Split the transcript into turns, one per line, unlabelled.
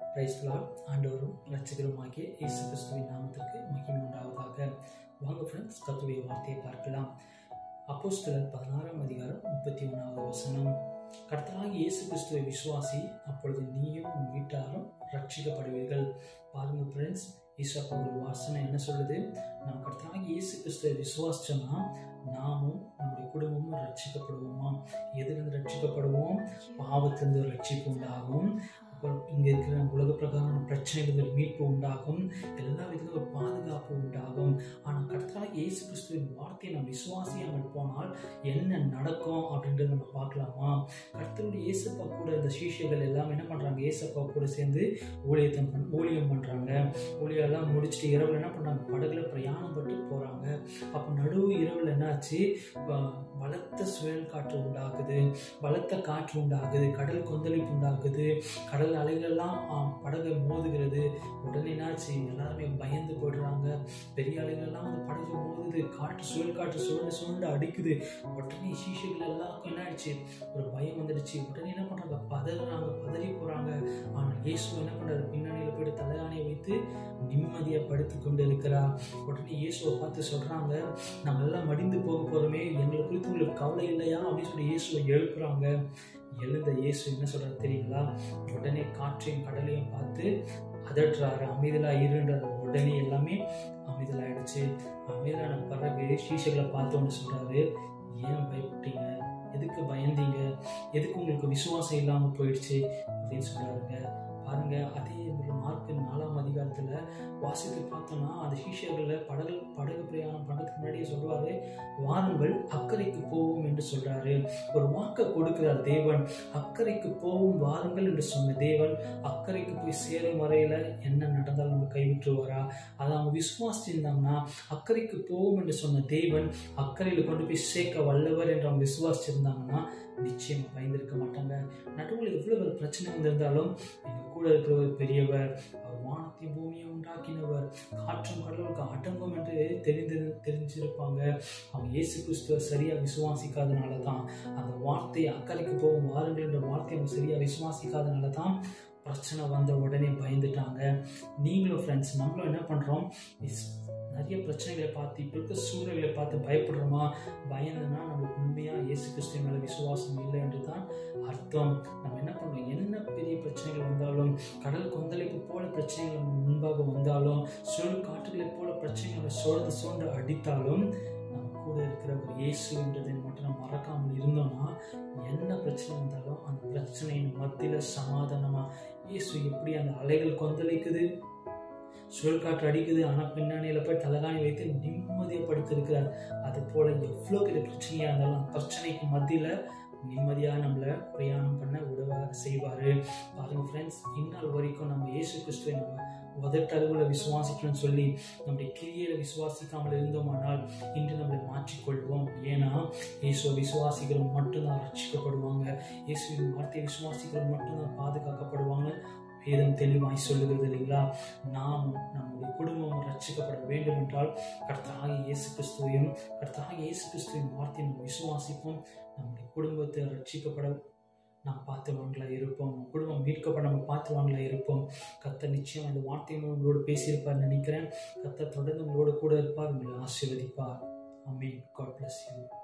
பிரைஸ்லால் ஆண்டவரும் இரட்சகருமாகிய இயேசு கிறிஸ்துவின் நாமத்திற்கு மகிமை உண்டாவதாக வாங்க ஃப்ரெண்ட்ஸ் கத்துடைய வார்த்தையை பார்க்கலாம் அப்போஸ்தலர் பதினாறாம் அதிகாரம் முப்பத்தி ஒன்றாவது வசனம் கர்த்தராகி இயேசு கிறிஸ்துவை விசுவாசி அப்பொழுது நீயும் உன் வீட்டாரும் ரட்சிக்கப்படுவீர்கள் பாருங்க ஃப்ரெண்ட்ஸ் ஈசப்பா ஒரு வாசனை என்ன சொல்லுது நாம் கர்த்தராகி இயேசு கிறிஸ்துவை விசுவாசிச்சோம்னா நாமும் நம்முடைய குடும்பமும் ரட்சிக்கப்படுவோமா எதிலிருந்து ரட்சிக்கப்படுவோம் பாவத்திலிருந்து ரட்சிப்பு உண்டாகும் அப்புறம் இங்கே இருக்கிற உலக பிரகாரமான பிரச்சனைகள் மீட்பு உண்டாகும் எல்லா விதத்திலும் ஒரு பாதுகாப்பு உண்டாகும் ஆனால் கர்த்தராக இயேசு கிறிஸ்துவின் வார்த்தையை நம்ம விசுவாசியாமல் போனால் என்ன நடக்கும் அப்படின்றத நம்ம பார்க்கலாமா கர்த்தருடைய இயேசப்பா கூட இந்த சீஷைகள் எல்லாம் என்ன பண்ணுறாங்க இயேசப்பா கூட சேர்ந்து ஊழியத்தை பண் ஊழியம் பண்ணுறாங்க ஊழியெல்லாம் முடிச்சுட்டு இரவில் என்ன பண்ணுறாங்க படகுல பிரயாணம் பட்டு போகிறாங்க அப்போ நடுவு இரவில் என்னாச்சு பலத்த சுழல் காற்று உண்டாகுது பலத்த காற்று உண்டாகுது கடல் கொந்தளிப்பு உண்டாகுது கடல் அலைகளெல்லாம் படகை மோதுகிறது உடனே என்னாச்சு எல்லாருமே பயந்து போயிடுறாங்க பெரிய அலைகள்லாம் அந்த படகு மோதுது காற்று சுழல் காற்று சுழண்டு சுழண்டு அடிக்குது உடனே சீஷைகள் எல்லாருக்கும் என்ன ஆயிடுச்சு ஒரு பயம் வந்துடுச்சு உடனே என்ன பண்ணுறாங்க பதறாங்க பதறி போகிறாங்க ஆனால் இயேசு என்ன பண்ணுறாரு பின்னணியில் போயிட்டு தலையானையை வைத்து நிம்மதியாக படுத்து கொண்டு இருக்கிறார் உடனே இயேசுவை பார்த்து சொல்கிறாங்க நம்ம எல்லாம் மடிந்து போக போகிறோமே எங்களை குறித்து உங்களுக்கு கவலை இல்லையா அப்படின்னு சொல்லி இயேசுவை எழுப்புறாங்க எழுந்த இயேசு என்ன சொல்கிறாரு தெரியுங்களா உடனே காற்றையும் கடலையும் பார்த்து அதட்டுறாரு அமைதலா இருன்ற உடனே எல்லாமே அமைதலாயிடுச்சு அமைதலான பிறகு சீசைகளை பார்த்தோன்னு சொல்கிறாரு ஏன் பயப்பட்டீங்க எதுக்கு பயந்தீங்க எதுக்கு உங்களுக்கு விசுவாசம் இல்லாமல் போயிடுச்சு அப்படின்னு சொல்கிறாருங்க பாருங்க அதே மார்க் நாலாம் அதிகாரத்தில் வாசித்து பார்த்தோம்னா அந்த சீஷர்களில் படகு படகு பிரயாணம் பண்ணுறதுக்கு முன்னாடியே சொல்லுவார் வாருங்கள் அக்கறைக்கு போவோம் என்று சொல்கிறாரு ஒரு வாக்கை கொடுக்கிறார் தேவன் அக்கறைக்கு போவோம் வாருங்கள் என்று சொன்ன தேவன் அக்கறைக்கு போய் சேரும் வரையில் என்ன நடந்தாலும் நம்ம கைவிட்டுருவாரா அதை அவங்க விசுவாசிச்சிருந்தாங்கன்னா அக்கறைக்கு போவோம் என்று சொன்ன தேவன் அக்கறையில் கொண்டு போய் சேர்க்க வல்லவர் என்று அவங்க விசுவாசிச்சிருந்தாங்கன்னா நிச்சயம் பயந்திருக்க மாட்டாங்க நடுவில் எவ்வளோ ஒரு பிரச்சனை வந்திருந்தாலும் எங்கள் கூட இருக்கிற ஒரு பெரியவர் அவர் வானத்தையும் பூமியை உண்டாக்கினவர் காற்றும் கடலுக்கு அடங்கும் என்று தெரிந்து தெரிஞ்சிருப்பாங்க அவங்க இயேசு கிறிஸ்துவ சரியாக விசுவாசிக்காதனால தான் அந்த வார்த்தையை அக்கறைக்கு போகும் வாருங்கள் என்ற வார்த்தையை அவங்க சரியாக விசுவாசிக்காதனால தான் பிரச்சனை வந்த உடனே பயந்துட்டாங்க நீங்களும் ஃப்ரெண்ட்ஸ் நம்மளும் என்ன பண்ணுறோம் நிறைய பிரச்சனைகளை பார்த்து இப்போ இருக்க சூழ்நிலைகளை பார்த்து பயப்படுறோமா பயந்தனா நம்மளுக்கு உண்மையாக இயேசு கிறிஸ்துவ மேலே விசுவாசம் இல்லை என்று தான் அர்த்தம் நம்ம என்ன பண்ணுறோம் என்ன பெரிய பிரச்சனைகள் வந்தாலும் கடல் கொந்தளிப்பு போல பிரச்சனைகள் முன்பாக வந்தாலும் சுழல் காற்றுகளை போல பிரச்சனைகளை சோழ்ந்து சோழ்ந்து அடித்தாலும் நம்ம கூட இருக்கிற ஒரு இயேசு என்றதை மட்டும் நம்ம மறக்காமல் இருந்தோம்னா என்ன பிரச்சனை வந்தாலும் அந்த பிரச்சனையின் மத்தியில் சமாதானமாக இயேசு எப்படி அந்த அலைகள் கொந்தளிக்குது சுழல் காற்று அடிக்குது ஆனால் பின்னணியில் போய் தலகாணி வைத்து நிம்மதியாக படுத்திருக்கிறார் அது போல் எவ்வளோ பெரிய பிரச்சனையாக இருந்தாலும் அந்த பிரச்சனைக்கு மத்தியில் நிம்மதியாக நம்மளை பிரயாணம் பண்ண உதவ செய்வார் பாருங்கள் ஃப்ரெண்ட்ஸ் இந்நாள் வரைக்கும் நம்ம இயேசு கிறிஸ்துவை நம்ம உதட்டளவில் விசுவாசிக்கணும்னு சொல்லி நம்முடைய கிரியையில விசுவாசிக்காமல் இருந்தோமானால் இன்று நம்மளை மாற்றிக்கொள்வோம் ஏன்னா இயேசுவை விசுவாசிக்கிறவங்க மட்டும்தான் ரட்சிக்கப்படுவாங்க இயேசுவின் வார்த்தையை விசுவாசிக்கிறவங்க மட்டும்தான் பாதுகாக்கப்படுவாங்க வேதம் தெளிவாய் சொல்லுகிறது இல்லைங்களா நாம் நம்முடைய குடும்பம் ரட்சிக்கப்பட வேண்டும் என்றால் கர்த்தராக இயேசு கிறிஸ்துவையும் கர்த்தராக இயேசு கிறிஸ்துவின் வார்த்தையை நம்ம விசுவாசிப்போம் நம்முடைய குடும்பத்தை ரட்சிக்கப்பட நாம் பார்த்துவாங்களாக இருப்போம் குடும்பம் மீட்கப்பட நம்ம பார்த்துவாங்களாக இருப்போம் கத்த நிச்சயம் அந்த வார்த்தையும் உங்களோடு பேசியிருப்பார் நினைக்கிறேன் கத்த தொடர்ந்து உங்களோட கூட இருப்பார் உங்களை ஆசீர்வதிப்பார் அமீன் காட் பிளஸ் யூ